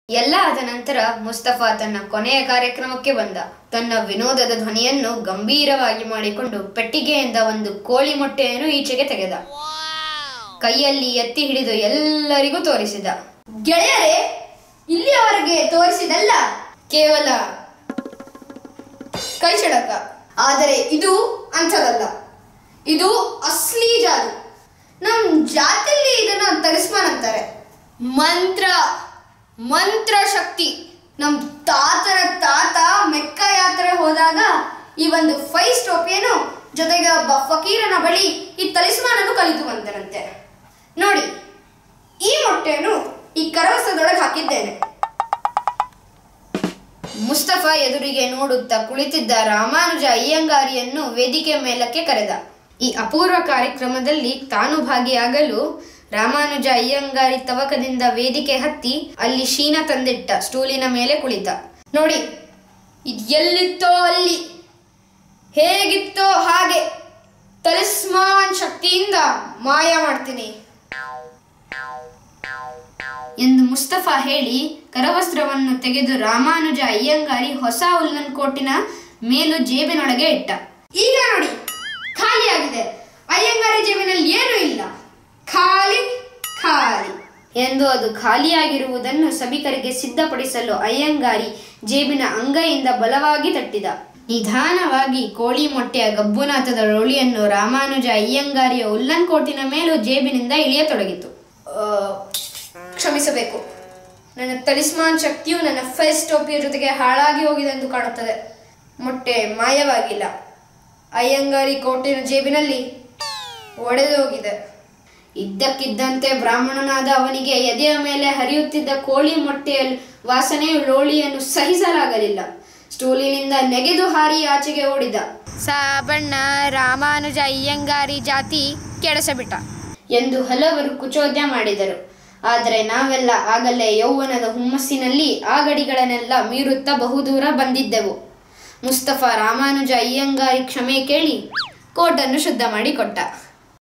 ಎಲ್ಲ ಆದ ನಂತರ ಮುಸ್ತಫಾ ತನ್ನ ಕೊನೆಯ ಕಾರ್ಯಕ್ರಮಕ್ಕೆ ಬಂದ ತನ್ನ ವಿನೋದದ ಧ್ವನಿಯನ್ನು ಗಂಭೀರವಾಗಿ ಮಾಡಿಕೊಂಡು ಪೆಟ್ಟಿಗೆಯಿಂದ ಒಂದು ಕೋಳಿ ಮೊಟ್ಟೆಯನ್ನು ಈಚೆಗೆ ತೆಗೆದ ಕೈಯಲ್ಲಿ ಎತ್ತಿ ಹಿಡಿದು ಎಲ್ಲರಿಗೂ ತೋರಿಸಿದ ಗೆಳೆಯರೇ ಇಲ್ಲಿಯವರೆಗೆ ತೋರಿಸಿದಲ್ಲ ಕೇವಲ ಕೈ ಚಳಕ ಆದರೆ ಇದು ಅಂಥದಲ್ಲ ಇದು ಅಸ್ಲಿ ಜಾದು ನಮ್ ಜಾತಿಯಲ್ಲಿ ಇದನ್ನ ತಲಿಸ್ಮಾನ್ ಅಂತಾರೆ ಮಂತ್ರ ಮಂತ್ರ ಶಕ್ತಿ ನಮ್ ತಾತನ ತಾತ ಮೆಕ್ಕ ಯಾತ್ರೆ ಹೋದಾಗ ಈ ಒಂದು ಫೈಸ್ ಟೋಪಿಯನ್ನು ಜೊತೆಗೆ ಒಬ್ಬ ಫಕೀರನ ಬಳಿ ಈ ತಲಿಸ್ಮಾನನ್ನು ಕಲಿತು ಬಂದರಂತೆ ನೋಡಿ ಈ ಮೊಟ್ಟೆಯನ್ನು ಈ ಕರವಸದೊಳಗೆ ಹಾಕಿದ್ದೇನೆ ಮುಸ್ತಫಾ ಎದುರಿಗೆ ನೋಡುತ್ತಾ ಕುಳಿತಿದ್ದ ರಾಮಾನುಜ ಅಯ್ಯಂಗಾರಿಯನ್ನು ವೇದಿಕೆ ಮೇಲಕ್ಕೆ ಕರೆದ ಈ ಅಪೂರ್ವ ಕಾರ್ಯಕ್ರಮದಲ್ಲಿ ತಾನು ಭಾಗಿಯಾಗಲು ರಾಮಾನುಜ ಅಯ್ಯಂಗಾರಿ ತವಕದಿಂದ ವೇದಿಕೆ ಹತ್ತಿ ಅಲ್ಲಿ ಶೀನ ತಂದಿಟ್ಟ ಸ್ಟೂಲಿನ ಮೇಲೆ ಕುಳಿತ ನೋಡಿ ಇದು ಎಲ್ಲಿತ್ತೋ ಅಲ್ಲಿ ಹೇಗಿತ್ತೋ ಹಾಗೆ ತಲಿಸ್ಮಾನ್ ಶಕ್ತಿಯಿಂದ ಮಾಯ ಮಾಡ್ತೀನಿ ಎಂದು ಮುಸ್ತಫಾ ಹೇಳಿ ಕರವಸ್ತ್ರವನ್ನು ತೆಗೆದು ರಾಮಾನುಜ ಅಯ್ಯಂಗಾರಿ ಹೊಸ ಉಲ್ಲನ್ ಕೋಟಿನ ಮೇಲು ಜೇಬಿನೊಳಗೆ ಇಟ್ಟ ಈಗ ನೋಡಿ ಖಾಲಿಯಾಗಿದೆ ಅಯ್ಯಂಗಾರಿ ಜೇಬಿನಲ್ಲಿ ಏನೂ ಇಲ್ಲ ಖಾಲಿ ಖಾಲಿ ಎಂದು ಅದು ಖಾಲಿಯಾಗಿರುವುದನ್ನು ಸಭಿಕರಿಗೆ ಸಿದ್ಧಪಡಿಸಲು ಅಯ್ಯಂಗಾರಿ ಜೇಬಿನ ಅಂಗೈಯಿಂದ ಬಲವಾಗಿ ತಟ್ಟಿದ ನಿಧಾನವಾಗಿ ಕೋಳಿ ಮೊಟ್ಟೆಯ ಗಬ್ಬುನಾಥದ ರೋಳಿಯನ್ನು ರಾಮಾನುಜ ಅಯ್ಯಂಗಾರಿಯ ಉಲ್ಲನ್ ಕೋಟಿನ ಮೇಲೂ ಜೇಬಿನಿಂದ ಇಳಿಯತೊಡಗಿತು ಆ, ಕ್ಷಮಿಸಬೇಕು ನನ್ನ ತಲಿಸ್ಮಾನ್ ಶಕ್ತಿಯು ನನ್ನ ಫೇಸ್ ಟೋಪಿಯ ಜೊತೆಗೆ ಹಾಳಾಗಿ ಹೋಗಿದೆ ಎಂದು ಕಾಣುತ್ತದೆ ಮೊಟ್ಟೆ ಮಾಯವಾಗಿಲ್ಲ ಅಯ್ಯಂಗಾರಿ ಕೋಟಿನ ಜೇಬಿನಲ್ಲಿ ಒಡೆದು ಹೋಗಿದೆ ಇದ್ದಕ್ಕಿದ್ದಂತೆ ಬ್ರಾಹ್ಮಣನಾದ ಅವನಿಗೆ ಎದೆಯ ಮೇಲೆ ಹರಿಯುತ್ತಿದ್ದ ಕೋಳಿ ಮೊಟ್ಟೆಯ ವಾಸನೆಯು ಲೋಳಿಯನ್ನು ಸಹಿಸಲಾಗಲಿಲ್ಲ ಸ್ಟೂಲಿನಿಂದ ನೆಗೆದು ಹಾರಿ ಆಚೆಗೆ ಓಡಿದ ಸಾಬಣ್ಣ ರಾಮಾನುಜ ಅಯ್ಯಂಗಾರಿ ಜಾತಿ ಕೆಡಿಸಬಿಟ್ಟ ಎಂದು ಹಲವರು ಕುಚೋದ್ಯ ಮಾಡಿದರು ಆದರೆ ನಾವೆಲ್ಲ ಆಗಲೇ ಯೌವನದ ಹುಮ್ಮಸ್ಸಿನಲ್ಲಿ ಆ ಗಡಿಗಳನ್ನೆಲ್ಲ ಮೀರುತ್ತಾ ಬಹುದೂರ ಬಂದಿದ್ದೆವು ಮುಸ್ತಫಾ ರಾಮಾನುಜ ಅಯ್ಯಂಗಾರಿ ಕ್ಷಮೆ ಕೇಳಿ ಕೋಟನ್ನು ಶುದ್ಧ ಮಾಡಿ ಕೊಟ್ಟ